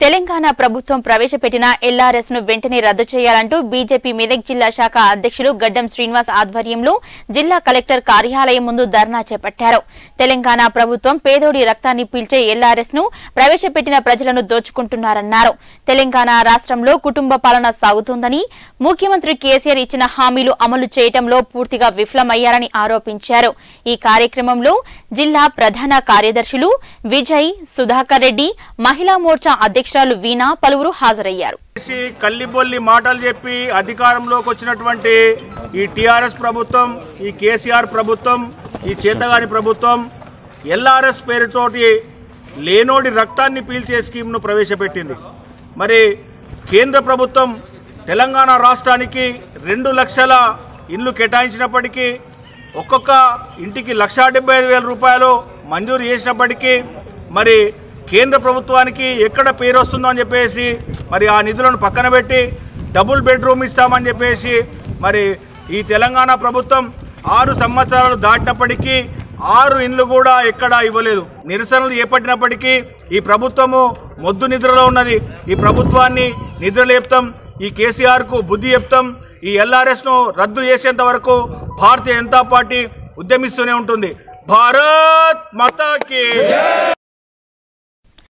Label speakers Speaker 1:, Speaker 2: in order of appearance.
Speaker 1: తెలంగాణ ప్రభుత్వం ప్రవేశపెట్టిన ఎల్ఆర్ఎస్ ను వెంటనే రద్దు చేయాలంటూ బీజేపీ మెదక్ జిల్లా శాఖ అధ్యక్షులు గడ్డం శ్రీనివాస్ ఆధ్వర్యంలో జిల్లా కలెక్టర్ కార్యాలయం ముందు ధర్నా చేపట్టారు తెలంగాణ ప్రభుత్వం పేదోడి రక్తాన్ని పీల్చే ఎల్ఆర్ఎస్ ను ప్రవేశపెట్టిన ప్రజలను దోచుకుంటున్నారన్నారు తెలంగాణ రాష్ట్రంలో కుటుంబ పాలన సాగుతోందని ముఖ్యమంత్రి కేసీఆర్ ఇచ్చిన హామీలు అమలు చేయటంలో పూర్తిగా విఫలమయ్యారని ఆరోపించారు ఈ కార్యక్రమంలో జిల్లా ప్రధాన కార్యదర్శులు విజయ్ సుధాకర్ రెడ్డి మహిళా మోర్చా అధ్యక్షురాలు వీణా పలువురు హాజరయ్యారు
Speaker 2: చేసి కల్లిబొల్లి మాటలు చెప్పి అధికారంలోకి వచ్చినటువంటి ఈ టిఆర్ఎస్ ప్రభుత్వం ఈ కేసీఆర్ ప్రభుత్వం ఈ చేతగాని ప్రభుత్వం ఎల్ఆర్ఎస్ పేరుతోటి లేనోడి రక్తాన్ని పీల్చే స్కీమ్ను ప్రవేశపెట్టింది మరి కేంద్ర ప్రభుత్వం తెలంగాణ రాష్ట్రానికి రెండు లక్షల ఇండ్లు కేటాయించినప్పటికీ ఒక్కొక్క ఇంటికి లక్షా డెబ్బై ఐదు వేల రూపాయలు మంజూరు చేసినప్పటికీ మరి కేంద్ర ప్రభుత్వానికి ఎక్కడ పేరు వస్తుందో అని చెప్పేసి మరి ఆ నిధులను పక్కన పెట్టి డబుల్ బెడ్రూమ్ ఇస్తామని చెప్పేసి మరి ఈ తెలంగాణ ప్రభుత్వం ఆరు సంవత్సరాలు దాటినప్పటికీ ఆరు ఇండ్లు కూడా ఎక్కడా ఇవ్వలేదు నిరసనలు చేపట్టినప్పటికీ ఈ ప్రభుత్వము మొద్దు నిద్రలో ఉన్నది ఈ ప్రభుత్వాన్ని నిద్రలేపుతాం ఈ కేసీఆర్ కు బుద్ధి చెప్తాం ఈ ఎల్ఆర్ఎస్ ను రద్దు చేసేంత వరకు భారతీయ జనతా పార్టీ ఉద్యమిస్తూనే ఉంటుంది భారత్ మాతాకి